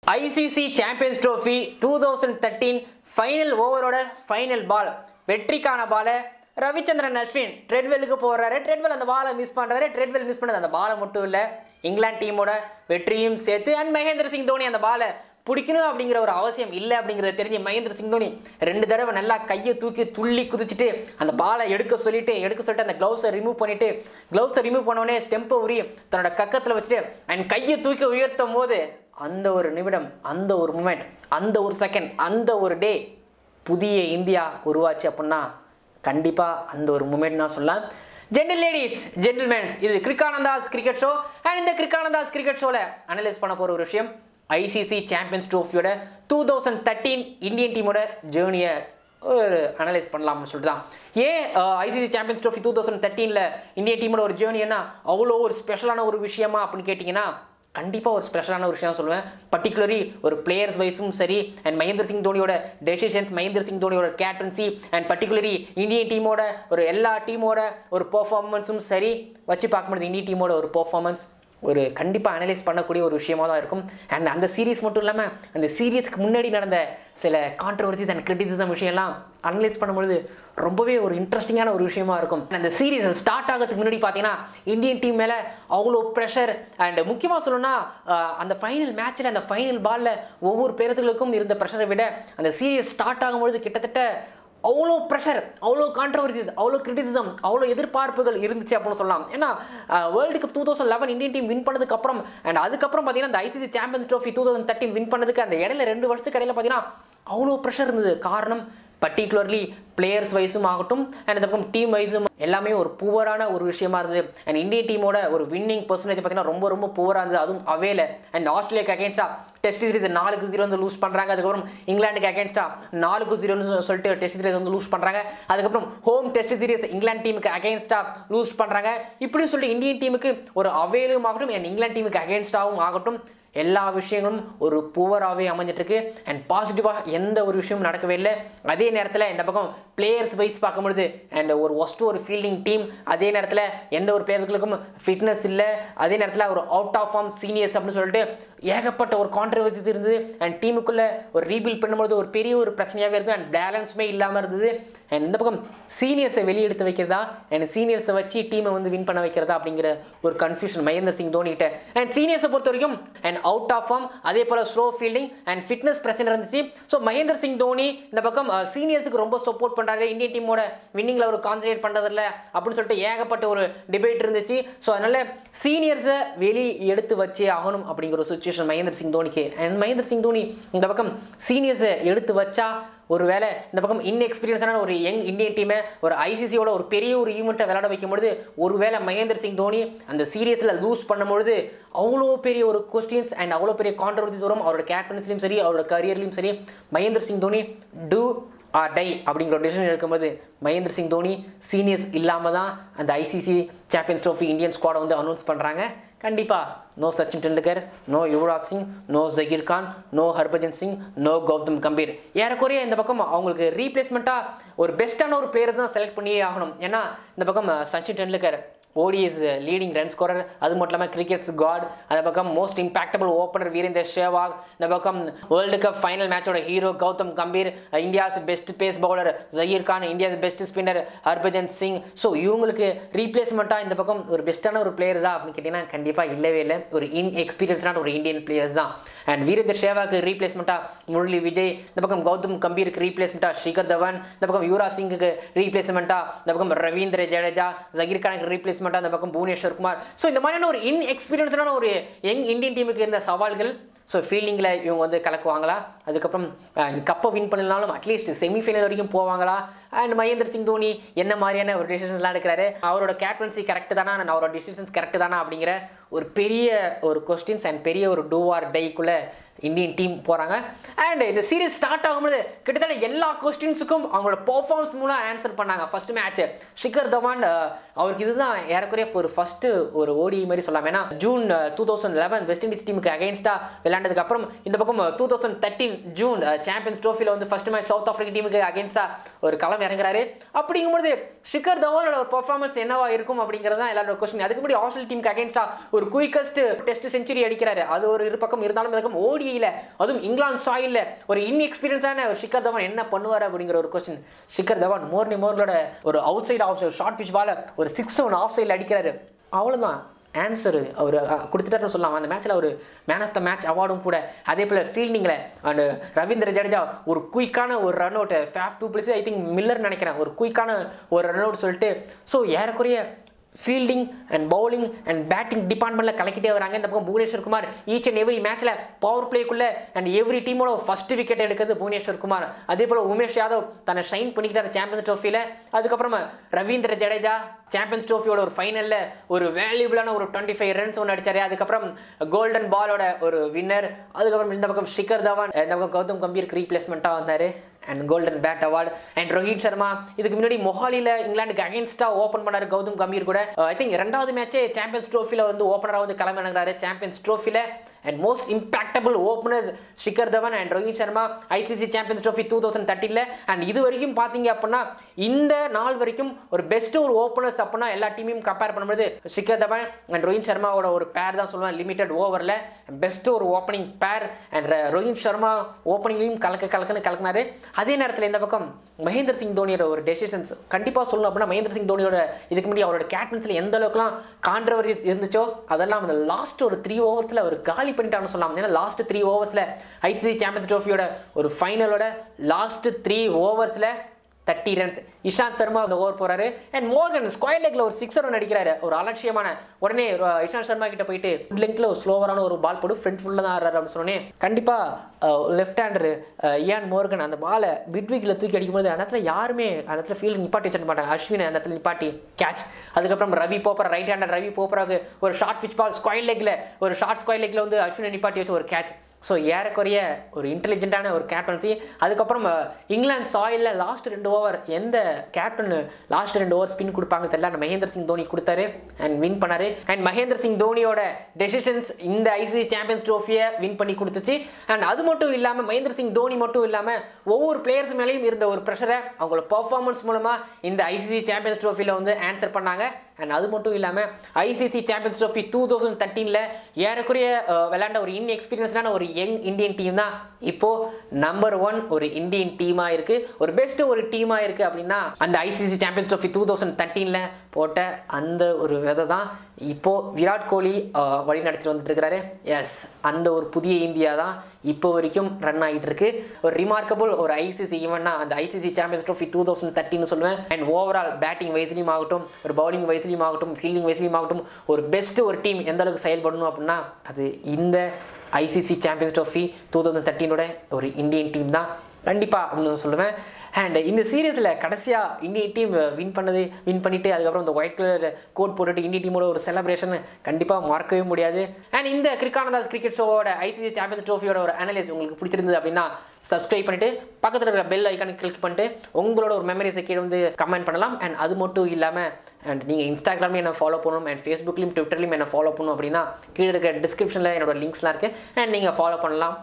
ICC champions trophy two thousand thirteen final ஓவரோட final ball வெற்றிக்கான பாலை ரவிச்சந்திரன் அஸ்வின் ட்ரெட்வெலுக்கு போடுறாரு ட்ரெட்வெல் அந்த பாலை மிஸ் பண்ணுறாரு ட்ரெட்வெல் மிஸ் பண்ணது அந்த பாலை மட்டும் இல்லை இங்கிலாந்து டீமோட வெற்றியும் சேர்த்து அண்ட் மகேந்திர சிங் தோனி அந்த பாலை பிடிக்கணும் அப்படிங்கிற ஒரு அவசியம் இல்லை அப்படிங்கிறத தெரிஞ்சு மகேந்திர சிங் தோனி ரெண்டு தடவை நல்லா கையை தூக்கி துள்ளி குதிச்சுட்டு அந்த பாலை எடுக்க சொல்லிட்டு எடுக்க சொல்லிட்டு அந்த க்ளவுஸை ரிமூவ் பண்ணிட்டு க்ளவுஸை ரிமூவ் பண்ணோடனே ஸ்டெம்பை உரி தன்னோட கக்கத்தில் வச்சுட்டு அண்ட் கையை தூக்கி உயர்த்தும் போது அந்த ஒரு நிமிடம் அந்த ஒரு மூமெண்ட் அந்த ஒரு செகண்ட் அந்த ஒரு டே புதிய இந்தியா உருவாச்சு அப்படின்னா கண்டிப்பாக அந்த ஒரு மூமெண்ட் தான் சொல்லலாம் ஜென்டில் லேடிஸ் ஜென்டில்மேன்ஸ் இது கிரிக்கானந்தாஸ் கிரிக்கெட் ஷோ அண்ட் இந்த கிரிக்கானந்தாஸ் கிரிக்கெட் ஷோவில் அனலைஸ் பண்ண போகிற ஒரு விஷயம் ஐசிசி சாம்பியன்ஸ் ட்ரோஃபியோட டூ தௌசண்ட் தேர்ட்டீன் இந்தியன் டீமோட ஜேர்னியை ஒரு அனலைஸ் பண்ணலாம்னு சொல்லிட்டு தான் ஏன் ICC champions trophy two thousand தேர்ட்டீனில் இந்தியன் டீமோட ஒரு ஜேர்னின்னா அவ்வளோ ஒரு ஸ்பெஷலான ஒரு விஷயமா அப்படின்னு கேட்டிங்கன்னா கண்டிப்பாக ஒரு ஸ்பெஷலான ஒரு விஷயம் சொல்லுவேன் பர்டிகுலரி ஒரு பிளேயர்ஸ் வைஸும் சரி அண்ட் மகேந்திர சிங் தோனியோட டெசிஷன்ஸ் மகேந்திர சிங் தோனியோட கேப்டன்சி அண்ட் பர்டிகுலரி இந்தியன் டீமோட ஒரு எல்லா டீமோட ஒரு பெர்ஃபார்மன்ஸும் சரி வச்சு பார்க்கும்போது இந்தியன் டீமோட ஒரு பெர்ஃபார்மன்ஸ் ஒரு கண்டிப்பாக அனலைஸ் பண்ணக்கூடிய ஒரு விஷயமா தான் இருக்கும் அண்ட் அந்த சீரீஸ் மட்டும் இல்லாமல் அந்த சீரியஸ்க்கு முன்னாடி நடந்த சில கான்ட்ரவர்சிஸ் அண்ட் கிரிட்டிசிசம் விஷயம்லாம் அனலைஸ் பண்ணும்பொழுது ரொம்பவே ஒரு இன்ட்ரெஸ்டிங்கான ஒரு விஷயமா இருக்கும் அந்த சீரீஸ் ஸ்டார்ட் ஆகிறதுக்கு முன்னாடி பார்த்தீங்கன்னா இந்தியன் டீம் மேலே அவ்வளோ ப்ரெஷர் அண்ட் முக்கியமாக சொல்லணும்னா அஹ், அந்த ஃபைனல் மேட்ச்சில் அந்த ஃபைனல் பாலில் ஒவ்வொரு பேரத்துகளுக்கும் இருந்த ப்ரெஷரை விட அந்த சீரீஸ் ஸ்டார்ட் ஆகும்பொழுது கிட்டத்தட்ட அவ்வளோ ப்ரெஷர் அவ்வளோ கான்ட்ரவர்சிஸ் அவ்வளோ கிரிட்டிசிசம் அவ்வளோ எதிர்பார்ப்புகள் இருந்துச்சு அப்படின்னு சொல்லலாம் ஏன்னா world cup two thousand eleven Indian team win பண்ணதுக்கு அப்புறம் அண்ட் அதுக்கப்புறம் பார்த்தீங்கன்னா அந்த ICC champions trophy two thousand thirteen win பண்ணதுக்கு அந்த இடையில ரெண்டு வருஷத்துக்கு இடையில பார்த்தீங்கன்னா அவ்வளோ ப்ரெஷர் இருந்தது காரணம் பர்டிகுலர்லி பிளேயர்ஸ் வைஸும் ஆகட்டும் அண்ட் இந்த பக்கம் டீம் வைஸும் எல்லாமே ஒரு புவரான ஒரு விஷயமா இருந்தது அண்ட் இந்தியன் டீமோட ஒரு வின்னிங் பர்சன்டேஜ் பார்த்தீங்கன்னா ரொம்ப ரொம்ப புவராக இருந்தது அதுவும் அவேல அண்ட் ஆஸ்திரேலியாக்கு அகேன்ஸ்டா டெஸ்ட் சீரிஸ் நாலுக்கு ஜீரோ வந்து லூஸ் பண்ணுறாங்க அதுக்கப்புறம் இங்கிலாந்துக்கு அகேன்ஸ்டா நாலுக்கு ஜீரோன்னு சொல்லிட்டு டெஸ்ட் சீரிஸ் வந்து லூஸ் பண்ணுறாங்க அதுக்கப்புறம் ஹோம் டெஸ்ட் சீரிஸ் இங்கிலாந்து டீமுக்கு அகேன்ஸ்டா லூஸ் பண்ணுறாங்க இப்படின்னு சொல்லிட்டு இந்தியன் டீமுக்கு ஒரு அவேலும் ஆகட்டும் அண்ட் இங்கிலாந்து டீமுக்கு அகேன்ஸ்டாகவும் ஆகட்டும் எல்லா விஷயங்களும் ஒரு புவராகவே அமைஞ்சிட்டு இருக்கு அண்ட் பாசிட்டிவாக எந்த ஒரு விஷயமும் நடக்கவே இல்லை அதே நேரத்தில் இந்த பக்கம் பிளேயர்ஸ் வைஸ் பார்க்கும்பொழுது அண்ட் ஒரு ஒஸ்ட் ஒரு ஃபீல்டிங் டீம் அதே நேரத்தில் எந்த ஒரு பிளேயர்களுக்கும் ஃபிட்னஸ் இல்லை அதே நேரத்தில் ஒரு அவுட் ஆஃப் ஃபார்ம் சீனியர்ஸ் அப்படின்னு சொல்லிட்டு ஏகப்பட்ட ஒரு கான்ட்ரவர்சி இருந்தது அண்ட் டீமுக்குள்ளே ஒரு ரீபில்ட் பண்ணும்போது ஒரு பெரிய ஒரு பிரச்சனையாகவே இருந்தது அண்ட் பேலன்ஸுமே இல்லாமல் இருந்தது அண்ட் இந்த பக்கம் சீனியர்ஸை வெளியெடுத்து வைக்கிறதா அண்ட் சீனியர்ஸை வச்சு டீமை வந்து வின் பண்ண வைக்கிறதா அப்படிங்கிற ஒரு கன்ஃபியூஷன் மகேந்திர சிங் தோனிகிட்ட அண்ட் சீனியர்ஸை பொறுத்த வரைக்கும் அண்ட் அவுட் ஆஃப் ஃபார்ம் அதே போல் ஸ்லோ ஃபீல்டிங் அண்ட் ஃபிட்னஸ் பிரச்சனை இருந்துச்சு ஸோ மகேந்திர சிங் தோனி இந்த பக்கம் சீனியர்ஸுக்கு ரொம்ப சப்போர்ட் பண்ணுறாரு இந்தியன் டீமோட வின்னிங்கில் ஒரு கான்சன்ட்ரேட் பண்ணுறதில்ல அப்படின்னு சொல்லிட்டு ஏகப்பட்ட ஒரு டிபேட் இருந்துச்சு ஸோ அதனால சீனியர்ஸை வெளி எடுத்து வச்சே ஆகணும் அப்படிங்கிற ஒரு சுச்சுவேஷன் மகேந்திர சிங் தோனிக்கு அண்ட் மகேந்திர சிங் தோனி இந்த பக்கம் சீனியர்ஸை எடுத்து வச்சா ஒருவேளை இந்த பக்கம் இன்எக்ஸ்பீரியன்ஸான ஒரு யங் இந்தியன் டீமை ஒரு ஐசிசியோட ஒரு பெரிய ஒரு ஈவெண்ட்டை விளையாட வைக்கும்பொழுது ஒருவேளை மகேந்திர சிங் தோனி அந்த சீரியஸில் லூஸ் பண்ணும்பொழுது அவ்வளோ பெரிய ஒரு கொஸ்டின்ஸ் அண்ட் அவ்வளோ பெரிய கான்ட்ரவர்சிஸ் வரும் அவரோட கேப்டன்ஸ்லையும் சரி அவரோட கரியர்லையும் சரி Mahendra Singh Dhoni do or die அப்படிங்கிற ஒரு டெசிஷன் எடுக்கும்போது மகேந்திர சிங் தோனி சீனியர்ஸ் இல்லாமல் தான் அந்த ஐசிசி சாம்பியன்ஸ் ட்ரோஃபி இந்தியன் ஸ்குவாடை வந்து அனௌன்ஸ் பண்ணுறாங்க கண்டிப்பாக no Sachin Tendulkar no Yuvraj Singh no Zaheer Khan no Harbhajan Singh no Gautam Gambhir ஏறக்குறைய இந்த பக்கம் அவங்களுக்கு ரீப்ளேஸ்மெண்ட்டாக ஒரு பெஸ்ட்டான ஒரு பிளேயர் தான் செலக்ட் பண்ணியே ஆகணும் ஏன்னா இந்த பக்கம் Sachin Tendulkar ODIs leading run scorer அது மட்டும் இல்லாமல் கிரிக்கெட்ஸ் காட் அந்த பக்கம் most impactable opener Virender Sehwag இந்த பக்கம் வேர்ல்டு கப் ஃபைனல் மேட்சோட hero Gautam Gambhir India's best pace bowler Zaheer Khan India's best spinner Harbhajan Singh so இவங்களுக்கு ரீப்ளேஸ்மெண்ட்டாக இந்த பக்கம் ஒரு பெஸ்ட்டான ஒரு பிளேயர்ஸா அப்படின்னு கேட்டிங்கன்னா கண்டிப்பாக இல்லவே இல்லை ஒரு இன் எக்ஸ்பீரியன்ஸ்டான ஒரு இந்தியன் பிளேயர்ஸ் தான் அண்ட் வீரேந்தர் சேவாக்கு ரீப்ளேஸ்மெண்ட்டாக முரளி விஜய் இந்த பக்கம் கௌதம் கம்பீருக்கு ரீப்ளேஸ்மெண்ட்டாக ஷிகர் தவான் இந்த பக்கம் யுவராஜ் சிங்குக்கு ரீப்ளேஸ்மெண்ட்டாக இந்த பக்கம் ரவீந்திர ஜடேஜா ஜகீர் கானுக்கு ரீப்ளேஸ்மெண்ட்டாக இந்த பக்கம் புவனேஸ்வர் குமார் ஸோ இந்த மாதிரியான ஒரு இன் எக்ஸ்பீரியன்ஸான ஒரு யங் இந்தியன் டீமுக்கு இருந்த சவால்கள் ஸோ ஃபீல்டிங்கில் இவங்க வந்து கலக்குவாங்களா அதுக்கப்புறம் கப்பை வின் பண்ணலனாலும் அட்லீஸ்ட் செமிஃபைனல் வரைக்கும் போவாங்களா அண்ட் மகேந்திர சிங் தோனி என்ன மாதிரியான ஒரு டிசிஷன்ஸ்லாம் எடுக்கிறாரு அவரோட கேப்டன்சி கரெக்ட் தானா and அவரோட டிசிஷன்ஸ் கரெக்ட் தானா அப்படிங்கிற ஒரு பெரிய ஒரு கொஸ்டின்ஸ் அண்ட் பெரிய ஒரு டூ ஆர் டைக்குள்ளே இந்தியன் டீம் போகிறாங்க அண்ட் இந்த சீரிஸ் ஸ்டார்ட் ஆகும்போது கிட்டத்தட்ட எல்லா கொஸ்டின்ஸுக்கும் அவங்களோட பர்ஃபார்மன்ஸ் மூலம் ஆன்சர் பண்ணாங்க first match Shikhar Dhawan uh, அவருக்கு இதுதான் ஏறக்குறைய ஒரு ஃபர்ஸ்ட் ஒரு ஓடி மாதிரி சொல்லலாம் ஏன்னா June two thousand eleven West Indies டீமுக்கு அகைன்ஸ்டாக விளையாண்டதுக்கு அப்புறம் இந்த பக்கம் two thousand thirteen June champions ட்ரோஃபியில் வந்து ஃபர்ஸ்ட் மேட்ச் சவுத் ஆஃப்ரிக்கா டீமுக்கு அகைன்ஸ்டாக ஒரு களம் இறங்குறாரு அப்படிங்கும்போது ஷிகர் தவானோட ஒரு பர்ஃபார்மன்ஸ் என்னவா இருக்கும் அப்படிங்கிறது தான் எல்லாரோட கொஸ்டின் அதுக்கு முன்னாடி ஆஸ்திரேலியா டீமுக்கு அகைன்ஸ்டாக ஒரு குயிக்கஸ்ட் டெஸ்ட் செஞ்சுரி அடிக்கிறாரு அது ஒரு இரு பக்கம் இருந்தாலும் இந்த பக்கம் ஓடி ஓடியில் அதுவும் இங்கிலாந்து சாயிலில் ஒரு இன்எக்ஸ்பீரியன்ஸான ஒரு ஷிக்கர் தவான் என்ன பண்ணுவார் அப்படிங்கிற ஒரு கொஸ்டின் ஷிக்கர் தவான் மோர்னி மோர்களோட ஒரு outside off short pitch பால ஒரு சிக்ஸ் ஒன் ஆஃப் சைடில் அடிக்கிறாரு அவ்வளோதான் ஆன்சரு அவர் கொடுத்துட்டாருன்னு சொல்லலாம் அந்த மேட்ச்சில் ஒரு மேன் ஆஃப் த மேட்ச் அவார்டும் கூட அதே போல் ஃபீல்டிங்கில் அண்ட் ரவீந்திர ஜடேஜா ஒரு குயிக்கான ஒரு run out Faf du Plessis I think Miller நினைக்கிறேன் ஒரு குயிக்கான ஒரு ரன் அவுட் சொல்லிட்டு ஸோ ஏறக்குறைய fielding and bowling and batting டிபார்ட்மெண்ட்டில் கலக்கிட்டே வராங்க இந்த பக்கம் Bhuvneshwar Kumar each and every மேட்ச்சில் பவர் பிளேக்குள்ளே அண்ட் எவ்ரி டீமோட ஃபர்ஸ்ட் விக்கெட் எடுக்கிறது புவனேஸ்வர் குமார் அதே போல் உமேஷ் யாதவ் தன்னை ஷைன் பண்ணிக்கிட்டார் சாம்பியன்ஸ் ட்ரோஃபியில் அதுக்கப்புறமா ரவீந்திர ஜடேஜா சாம்பியன்ஸ் ட்ரோஃபியோட ஒரு ஃபைனலில் ஒரு வேல்யூபிளான ஒரு டுவெண்ட்டி ஃபைவ் ரன்ஸ் ஒன்று அடிச்சாரு அதுக்கப்புறம் கோல்டன் பாலோட ஒரு வின்னர் அதுக்கப்புறம் இந்த பக்கம் ஷிகர் தவான் இந்த பக்கம் கௌதம் கம்பீருக்கு ரீப்ளேஸ்மெண்ட்டாக வந்தார் and golden bat award and Rohit Sharma இதுக்கு முன்னாடி மொஹாலியில் இங்கிலாந்துக்கு அகேன்ஸ்டாக ஓப்பன் பண்ணார் கௌதம் கம்பீர் கூட ஐ திங்க் ரெண்டாவது மேட்சே சாம்பியன்ஸ் ட்ரோஃபியில் வந்து ஓப்பனராக வந்து கிளம்பினாரு சாம்பியன்ஸ் ட்ரோஃபியில் and most impactable openers Shikhar Dhawan and Rohit Sharma ICC champions trophy two thousand தேர்ட்டியில் அண்ட் இது வரைக்கும் பார்த்தீங்க அப்படின்னா இந்த நாள் வரைக்கும் ஒரு பெஸ்ட் ஒரு ஓப்பனர்ஸ் அப்படின்னா எல்லா டீமையும் கம்பேர் பண்ணும்போது ஷிகர் தவன் அண்ட் ரோஹித் சர்மாவோட ஒரு பேர் தான் சொல்லுவேன் லிமிடெட் ஓவரில் பெஸ்ட் ஒரு ஓப்பனிங் பேர் அண்ட் ரோஹித் சர்மா ஓப்பனிங்லையும் கலக்க கலக்குன்னு கலக்குனாரு அதே நேரத்தில் இந்த பக்கம் மகேந்திர சிங் தோனியோட ஒரு டெசிஷன்ஸ் கண்டிப்பாக சொல்லணும் அப்படின்னா மகேந்திர சிங் தோனியோட இதுக்கு முன்னாடி அவரோட கேப்டன்ஸில் எந்த அளவுக்குலாம் கான்ட்ரவரி இருந்துச்சோ அதெல்லாம் அந்த லாஸ்ட் ஒரு த்ரீ ஓவர்ஸில் ஒரு காலி பண்ணிட்டான்னு சொல்லலாம் ஏன்னா லாஸ்ட் த்ரீ ஓவர்ஸில் ஐசிசி சாம்பியன்ஸ் ட்ரோஃபியோட ஒரு ஃபைனலோட லாஸ்ட் த்ரீ ஓவர்ஸில் தேர்ட்டி ரன்ஸ் இஷாந்த் சர்மா அந்த ஓவர் போறாரு அண்ட் மோர்கன் ஸ்கொயர் லெக்ல ஒரு சிக்ஸர் ரன் அடிக்கிறாரு ஒரு அலட்சியமான உடனே அஹ், இஷாந்த் சர்மா கிட்ட போயிட்டு குட் லெங்க்ல ஒரு ஸ்லோவரான ஒரு பால் போடு ஃப்ரண்ட் ஃபுல்லாக தான் ஆடுறாரு அப்படின்னு சொன்னோன்னே கண்டிப்பா லெஃப்ட் ஹேண்டர் இயான் மோர்கன் அந்த பாலை மிட்வீக்கில் தூக்கி அடிக்கும்போது அந்த இடத்துல யாருமே அந்த இடத்துல ஃபீல்டு நிப்பாட்டி வச்சிருக்க மாட்டாங்க அஸ்வின் அந்த இடத்துல நிப்பாட்டி கேட்ச் அதுக்கப்புறம் ரவி போப்பர் ரைட் ஹேண்டர் ரவி போப்பராக ஒரு ஷார்ட் பிச் பால் ஸ்கொயர் லெக்ல ஒரு ஷார்ட் ஸ்கொயர் லெக்ல வந்து அஸ்வினை நிப்பாட்டி வச்சு ஒரு கேட்ச் ஸோ ஏறக்குறைய ஒரு இன்டெலிஜென்ட்டான ஒரு கேப்டன்சி அதுக்கப்புறம் அஹ், இங்கிலாந்து சாயிலில் லாஸ்ட் ரெண்டு ஓவர் எந்த கேப்டன் லாஸ்ட் ரெண்டு ஓவர் ஸ்பின் கொடுப்பாங்க தெரியல அந்த மகேந்திர சிங் தோனி கொடுத்தாரு அண்ட் வின் பண்ணாரு அண்ட் மகேந்திர சிங் தோனியோட டெசிஷன்ஸ் இந்த ஐசிசி சாம்பியன்ஸ் ட்ரோஃபியை வின் பண்ணி கொடுத்துச்சு அண்ட் அது மட்டும் இல்லாமல் மகேந்திர சிங் தோனி மட்டும் இல்லாமல் ஒவ்வொரு பிளேயர்ஸ் மேலேயும் இருந்த ஒரு ப்ரெஷரை அவங்களோட பர்ஃபார்மன்ஸ் மூலமாக இந்த ஐசிசி சாம்பியன்ஸ் ட்ரோஃபியில் வந்து ஆன்சர் பண்ணாங்க அண்ட் அது மட்டும் இல்லாமல் ICC champions trophy two thousand தேர்ட்டீனில் ஏறக்குறைய அஹ், விளையாண்ட ஒரு இன் எக்ஸ்பீரியன்ஸ்டான ஒரு யங் இந்தியன் டீம் தான் இப்போது நம்பர் ஒன் ஒரு இந்தியன் டீமாக இருக்குது ஒரு பெஸ்ட் ஒரு டீமாக இருக்குது அப்படின்னா அந்த ICC champions trophy two thousand தேர்ட்டீனில் போட்ட அந்த ஒரு விதை தான் இப்போது விராட் கோலி அஹ், வழி நடத்திட்டு வந்துட்டு இருக்கிறாரு எஸ் அந்த ஒரு புதிய இந்தியா தான் இப்போ வரைக்கும் ரன் ஆகிட்டு இருக்கு ஒரு ரிமார்க்கபிள் ஒரு ஐசிசி ஈவெண்ட்னா அந்த ICC champions trophy two thousand தேர்ட்டின்னு சொல்லுவேன் அண்ட் ஓவரால் பேட்டிங் வைஸ்லையும் ஆகட்டும் ஒரு பவுலிங் வைஸ்லையும் ஆகட்டும் ஃபீல்டிங் வைஸ்லையும் ஆகட்டும் ஒரு பெஸ்ட் ஒரு டீம் எந்த அளவுக்கு செயல்படணும் அப்படின்னா அது இந்த ICC champions trophy two thousand தேர்ட்டீனோட ஒரு இந்தியன் டீம் தான் கண்டிப்பாக அப்படின்னு சொல்லுவேன் அண்ட் இந்த சீரீஸில் கடைசியாக இந்தியன் டீம் வின் பண்ணது வின் பண்ணிட்டு அதுக்கப்புறம் இந்த ஒயிட் கலர் கோட் போட்டுட்டு இந்தியன் டீமோட ஒரு செலிப்ரேஷன் கண்டிப்பாக மறக்கவே முடியாது அண்ட் இந்த கிரிக்கானதாஸ் கிரிக்கெட் ஷோவோட ஐசிசி சாம்பியன்ஸ் ட்ரோஃபியோட ஒரு அனலைஸ் உங்களுக்கு பிடிச்சிருந்தது அப்படின்னா சப்ஸ்கிரைப் பண்ணிட்டு பக்கத்தில் இருக்கிற பெல் ஐக்கானுக்கு கிளிக் பண்ணிட்டு உங்களோட ஒரு மெமரிஸை கீழே வந்து கமெண்ட் பண்ணலாம் அண்ட் அது மட்டும் இல்லாமல் அண்ட் நீங்கள் இன்ஸ்டாகிராம்லையும் என்ன ஃபாலோ பண்ணணும் அண்ட் ஃபேஸ்புக்லையும் ட்விட்டர்லையும் என்ன ஃபாலோ பண்ணணும் அப்படின்னா கீழே இருக்கிற டிஸ்கிரிப்ஷனில் என்னோட லிங்க்ஸ்லாம் இருக்குது அண்ட் நீங்கள் ஃபாலோ பண்ணலாம்